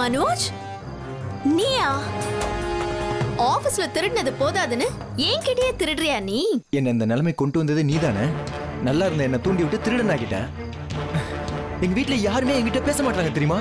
மனோஜ் நீயா ஆபீஸ்ல திருடினது போதாதுன்னு ஏன் கிட்டயே திருடுறியா நீ என்ன இந்த நிலைமை கொண்டு வந்தது நீதானே நல்லா இருந்த என்ன தூண்டி விட்டு திருடன் ஆக்கிட்ட எங்க வீட்ல யாருமே என்கிட்ட பேச மாட்டாங்க தெரியுமா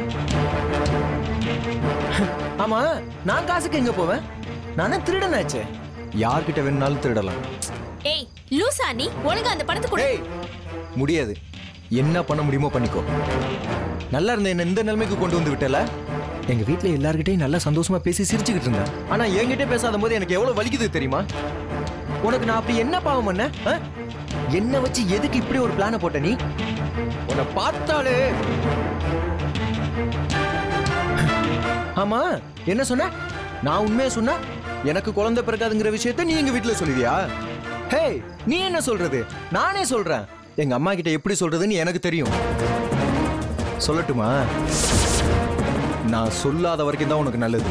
ஆமா நான் காசுக்கு எங்க போவேன் நானே திருடன் ஆச்சே யார்கிட்ட வேணும்னாலும் திருடலாம் ஏய் லூசா நீ ஒழுங்கா அந்த பணத்தை கொடு ஏய் முடியாது என்ன பண்ண முடியுமோ பண்ணிக்கோ நல்லா இருந்த என்ன இந்த நிலைமைக்கு கொண்டு வந்து விட்டல எங்க வீட்ல எல்லார்கிட்டயும் நல்லா சந்தோஷமா பேசி சிரிச்சுக்கிட்டு இருந்தேன் ஆனா என்கிட்ட பேசாத போது எனக்கு எவ்வளவு வலிக்குது தெரியுமா உனக்கு நான் அப்படி என்ன பாவம் பண்ண ஆ? என்ன வச்சு எதுக்கு இப்படி ஒரு பிளான போட்ட நீ உன்னை பார்த்தாலே ஆமா என்ன சொன்ன நான் உண்மையா சொன்னா எனக்கு குழந்தை பிறக்காதுங்கிற விஷயத்த நீ எங்க வீட்ல சொல்லுவியா ஹே நீ என்ன சொல்றது நானே சொல்றேன் எங்க அம்மா கிட்ட எப்படி சொல்றதுன்னு எனக்கு தெரியும் சொல்லட்டுமா நான் சொல்லாத வரைக்கும் தான் உனக்கு நல்லது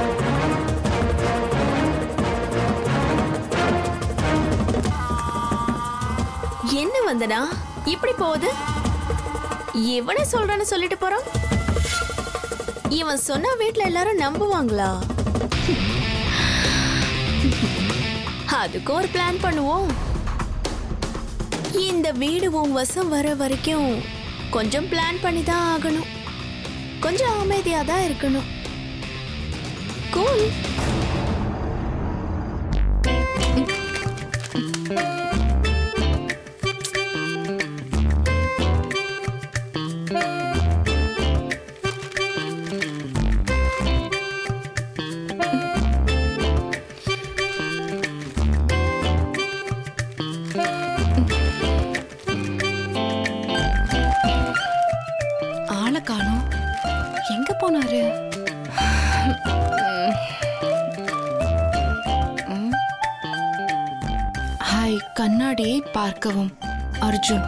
என்ன வந்தனா இப்படி போகுது இவனை சொல்றான்னு சொல்லிட்டு போறான் இவன் சொன்னா வீட்ல எல்லாரும் நம்புவாங்களா அதுக்கும் ஒரு பிளான் பண்ணுவோம் இந்த வீடு உன் வசம் வர வரைக்கும் கொஞ்சம் பிளான் பண்ணி தான் ஆகணும் கொஞ்சம் அமைதியா தான் இருக்கணும் கூல் ஆளை காணோம் எங்க போனாரு ம். ஹாய் கண்ணாடியை பார்க்கவும் அர்ஜுன்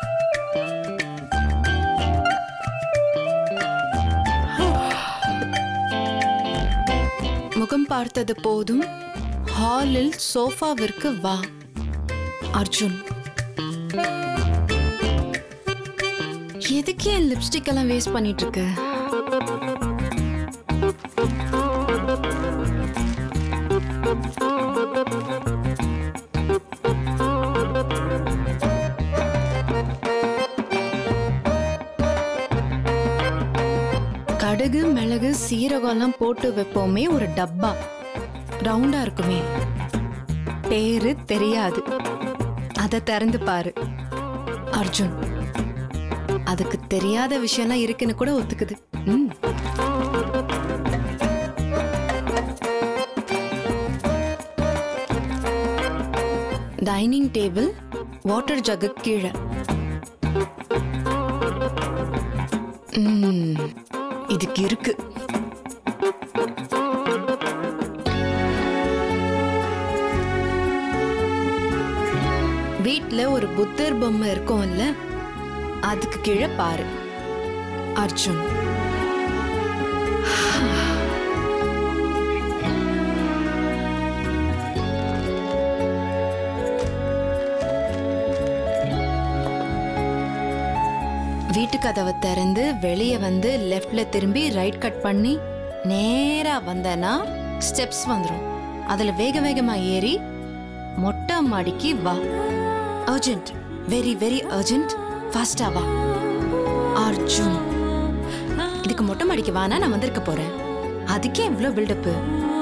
முகம் பார்த்தது போதும் ஹாலில் சோஃபாவிற்கு வா அர்ஜுன் எதுக்கு என் லிப்ஸ்டிக் எல்லாம் வேஸ்ட் பண்ணிட்டு இருக்க கடுகு மிளகு சீரகம் எல்லாம் போட்டு வைப்போமே ஒரு டப்பா ரவுண்டா இருக்குமே பேரு தெரியாது அதை திறந்து பாரு அர்ஜுன் அதுக்கு தெரியாத விஷயம்லாம் இருக்குன்னு கூட ஒத்துக்குது ம் டைனிங் டேபிள் வாட்டர் ஜக்கு கீழே ம், இதுக்கு இருக்கு வீட்ல ஒரு புத்தர் பொம்மை இருக்கும்ல அதுக்கு கீழே பாரு அர்ஜுன் வீட்டு கதவை திறந்து வெளியே வந்து லெஃப்ட்ல திரும்பி ரைட் கட் பண்ணி நேரா வந்தனா ஸ்டெப்ஸ் வந்துடும் அதுல வேக வேகமா ஏறி மொட்டை மாடிக்கு வா அர்ஜென்ட் வெரி வெரி அர்ஜென்ட் ஃபாஸ்டா வா அர்ஜுன் இதுக்கு மொட்டை மாடிக்கு வானா நான் வந்திருக்க போறேன் அதுக்கே இவ்வளோ பில்டப்பு